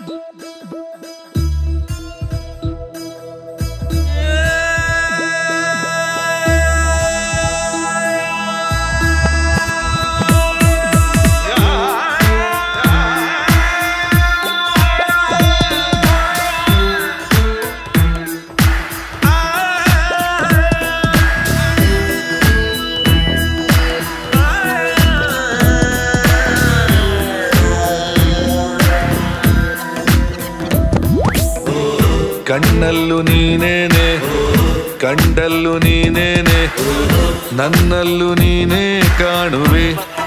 ಕಣ್ಣಲ್ಲೂ ನೀನೇನೆ ಕಂಡಲ್ಲೂ ನೀನೇನೆ ನನ್ನಲ್ಲೂ ನೀನೇ ಕಾಣುವೆ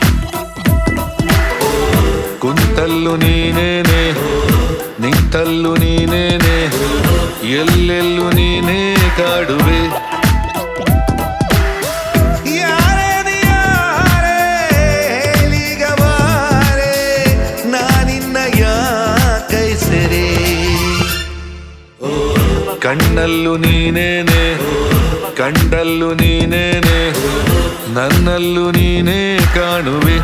ಕುಂತಲ್ಲೂ ನೀನೇನೆ ನಿಂತಲ್ಲೂ ನೀನೇನೆ ಎಲ್ಲೆಲ್ಲೂ ನೀನೇ ಕಾಡುವೆ ಯಾರೇ ನೀ ಯಾರೇ ಹೇಳೀಗ ಬಾರೆ ನಾನಿನ್ನ ಯಾಕೈ ಸೆರೆ ಕಣ್ಣಲ್ಲೂ ನೀನೇನೆ ಕಂಡಲ್ಲೂ ನೀನೇನೆ ನನ್ನಲ್ಲೂ ನೀನೇ ಕಾಣುವೆ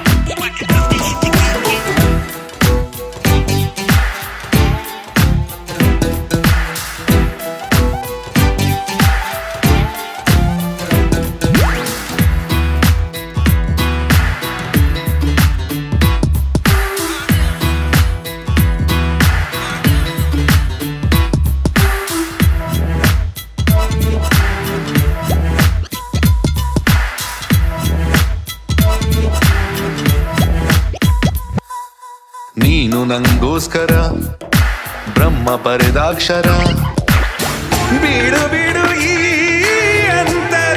ನೀನು ನಂಗೋಸ್ಕರ ಬ್ರಹ್ಮ ಪರೆದಾಕ್ಷರ ಬಿಡು ಬಿಡು ಈ ಅಂತರ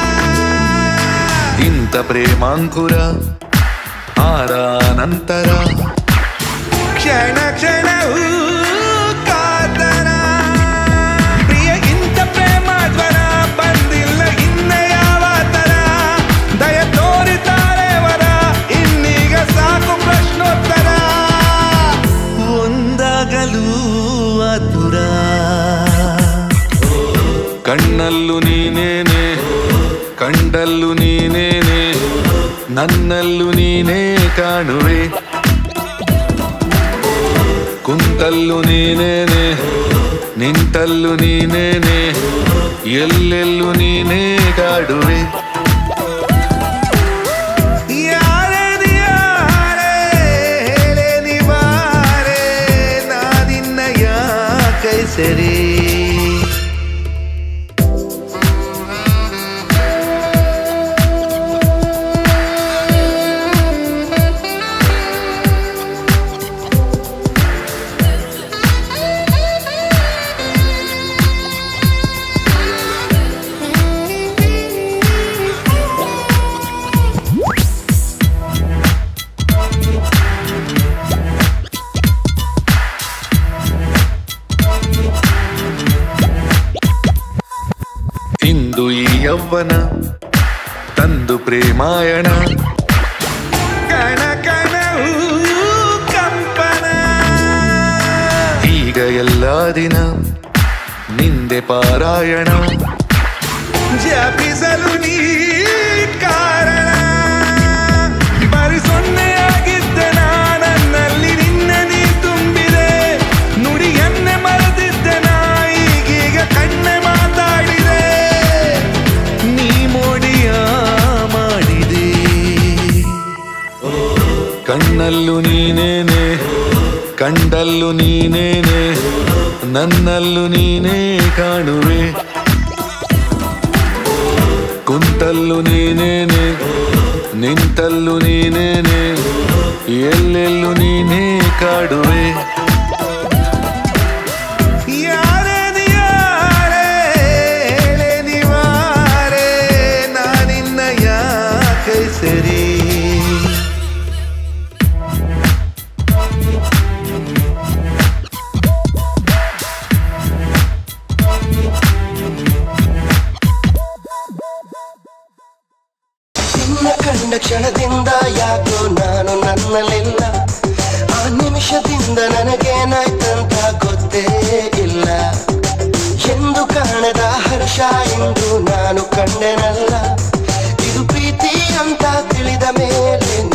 ಇಂಥ ಪ್ರೇಮಾಂಕುರ ಆರ ನಂತರ ಕ್ಷಣ ಕ್ಷಣವೂ ಕಾತರ ಪ್ರಿಯ ಇಂಥ ಪ್ರೇಮ ಜ್ವರ ಬಂದಿಲ್ಲ ಇನ್ನ ಯಾವ ತರ ದಯ ತೋರಿತಾರೆ ವರ ಇನ್ನೀಗ ಸಾಕು ಪ್ರಶ್ನೋತ್ತರ ಒಂದಾಗಲೂ ಆತುರ ಕಣ್ಣಲ್ಲೂ ನೀನೇನೆ ಕಂಡಲ್ಲೂ ನೀನೇನೆ ನನ್ನಲ್ಲೂ ನೀನೇ ಕಾಣುವೆ ಕುಂತಲ್ಲೂ ನೀನೇನೆ ನಿಂತಲ್ಲೂ ನೀನೇನೆ ಎಲ್ಲೆಲ್ಲೂ ನೀನೇ ಕಾಡುವೆ ಯಾರೇ ನೀ ಯಾರೇ ಹೇಳೇ ನೀ ಬಾರೆ ನಾನಿನ್ನ ಯಾಕೈ ಸರಿ ಇಂದು ಈ ಯೌವನ ತಂದು ಪ್ರೇಮಾಯಣ ಕಣ ಕಣವು ಕಂಪನ ಈಗ ಎಲ್ಲ ದಿನ ನಿಂದೆ ಪಾರಾಯಣ ಜಪಿಸಲು ನೀ ಕಾರಣ ಬರಿ ಸೊನ್ನೆಯಾಗಿದ್ದೆ ನನ್ನಲ್ಲಿ ನಿನ್ನ ನೀ ತುಂಬಿದೆ ನುಡಿಯನ್ನೇ ಮರೆತಿದ್ದೆ ನಾ ಈಗೀಗ ಕಣ್ಣೆ ಮಾತಾಡಿದೆ ನೀ ಮೋಡಿಯ ಮಾಡಿದೆ ಕಣ್ಣಲ್ಲೂ ನೀನೇನೆ ಕಂಡಲ್ಲೂ ನೀನೇನೆ ನನ್ನಲ್ಲೂ ನೀನೇ ಕಾಣುವೆ ಕುಂತಲ್ಲೂ ನೀನೇನೆ ನಿಂತಲ್ಲೂ ನೀನೇನೆ ಎಲ್ಲೆಲ್ಲೂ ನೀನೇ ಕಾಡುವೆ ಯಾರೇ ನೀ ಯಾರೇ ಹೇಳೇ ನೀ ಬಾರೆ ನಾನಿನ್ನ ಯಾಕೈ ಸರಿ ನಿನ್ನ ಕಂಡ ಕ್ಷಣದಿಂದ ಯಾಕೋ ನಾನು ನನ್ನಲ್ಲಿಲ್ಲ ಆ ನಿಮಿಷದಿಂದ ನನಗೇನಾಯ್ತಂತ ಗೊತ್ತೇ ಇಲ್ಲ ಎಂದು ಕಾಣದ ಹರ್ಷ ಎಂದು ನಾನು ಕಂಡೆನಲ್ಲ ಇದು ಪ್ರೀತಿ ಅಂತ ತಿಳಿದ ಮೇಲೆ